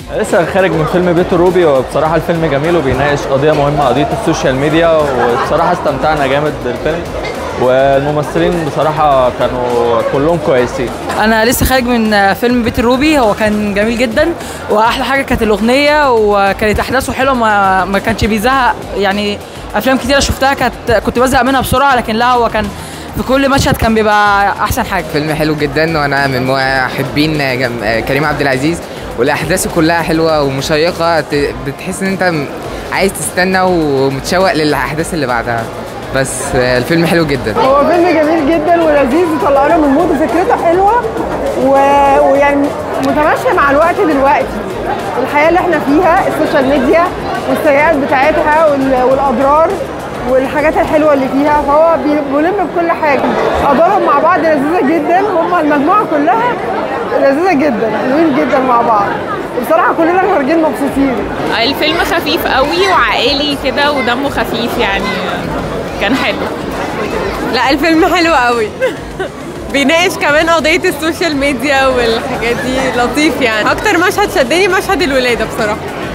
لسه خارج من فيلم بيت الروبي وبصراحة الفيلم جميل وبيناقش قضية مهمة قضية السوشيال ميديا وبصراحة استمتعنا جامد بالفيلم والممثلين بصراحة كانوا كلهم كويسين انا لسه خارج من فيلم بيت الروبي هو كان جميل جدا واحلى حاجه كانت الاغنيه وكانت احداثه حلوه ما, ما كانش بيزهق يعني افلام كتيره شفتها كانت كنت بزهق منها بسرعه لكن لا هو كان في كل مشهد كان بيبقى احسن حاجه فيلم حلو جدا وانا من محبين جم- كريم عبد العزيز والاحداث كلها حلوه ومشيقه ت- بتحس ان انت م- عايز تستنى ومتشوق للاحداث اللي بعدها بس آه، الفيلم حلو جدا هو فيلم جميل جدا ولذيذ وطلعنا من المود وفكرته حلوه و... ويعني متماشيه مع الوقت دلوقتي الحياه اللي احنا فيها السوشيال ميديا والسيئات بتاعتها وال... والاضرار والحاجات الحلوه اللي فيها فهو بي- بيلم بكل حاجه ادوارهم مع بعض لذيذه جدا هم المجموعه كلها لذيذه جدا حلوين جدا مع بعض بصراحه كلنا خارجين مبسوطين الفيلم خفيف قوي وعائلي كده ودمه خفيف يعني كان حلو لا الفيلم حلو قوي بيناقش كمان قضية السوشيال ميديا والحاجات دي لطيف يعني أكتر مشهد شدني مشهد الولادة بصراحة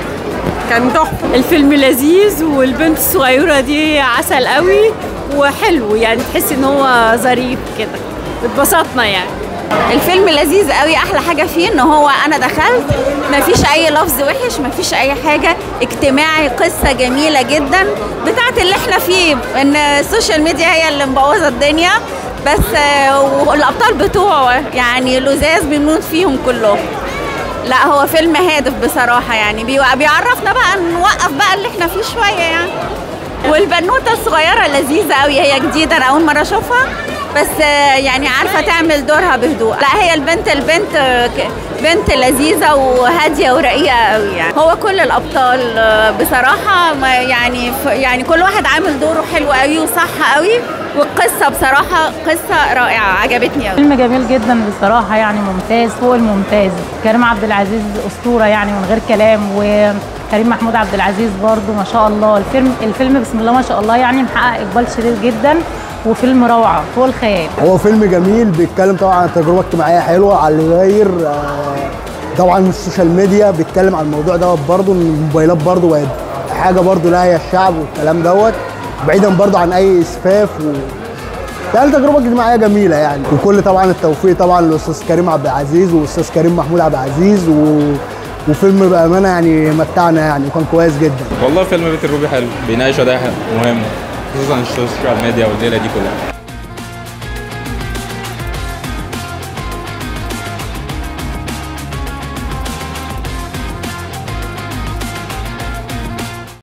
كان تحفة الفيلم لذيذ والبنت الصغيرة دي عسل قوي وحلو يعني تحس ان هو ظريف كده اتبسطنا يعني الفيلم لذيذ قوي احلى حاجه فيه ان هو انا دخلت مفيش اي لفظ وحش مفيش اي حاجه اجتماعي قصه جميله جدا بتاعت اللي احنا فيه ان السوشيال ميديا هي اللي مبوظه الدنيا بس آه، والابطال بتوعه يعني لزاز بنموت فيهم كلهم لا هو فيلم هادف بصراحه يعني بي- بيعرفنا بقى نوقف بقى اللي احنا فيه شويه يعني والبنوته الصغيره لذيذه قوي هي جديده انا اول مره اشوفها بس آه، يعني عارفه تعمل دورها بهدوء لا هي البنت البنت آه، ك- بنت لذيذه وهاديه ورقيقه قوي يعني هو كل الابطال آه، بصراحه ما يعني ف- يعني كل واحد عامل دوره حلو قوي وصح قوي والقصه بصراحه قصه رائعه عجبتني قوي فيلم جميل جدا بصراحة يعني ممتاز فوق الممتاز كريم عبد العزيز أسطورة يعني من غير كلام وكريم محمود عبد العزيز برضو ما شاء الله الفيلم الفيلم بسم الله ما شاء الله يعني محقق إقبال شديد جدا وفيلم روعة فوق الخيال هو فيلم جميل بيتكلم طبعا عن تجربه اجتماعيه حلوه على اللي غير آه، طبعا السوشيال ميديا بيتكلم عن الموضوع دوت برضه ان الموبايلات برضه بقت حاجه برضه لاهيه الشعب والكلام دوت بعيدا برضه عن اي اسفاف و يعني تجربه اجتماعيه جميله يعني وكل طبعا التوفيق طبعا للاستاذ كريم عبد العزيز والاستاذ كريم محمود عبد العزيز و... وفيلم بامانه يعني متعنا يعني وكان كويس جدا والله فيلم بيت الروبي حلو بيناقش قضايا مهمة خصوصا السوشيال ميديا والليلة دي كلها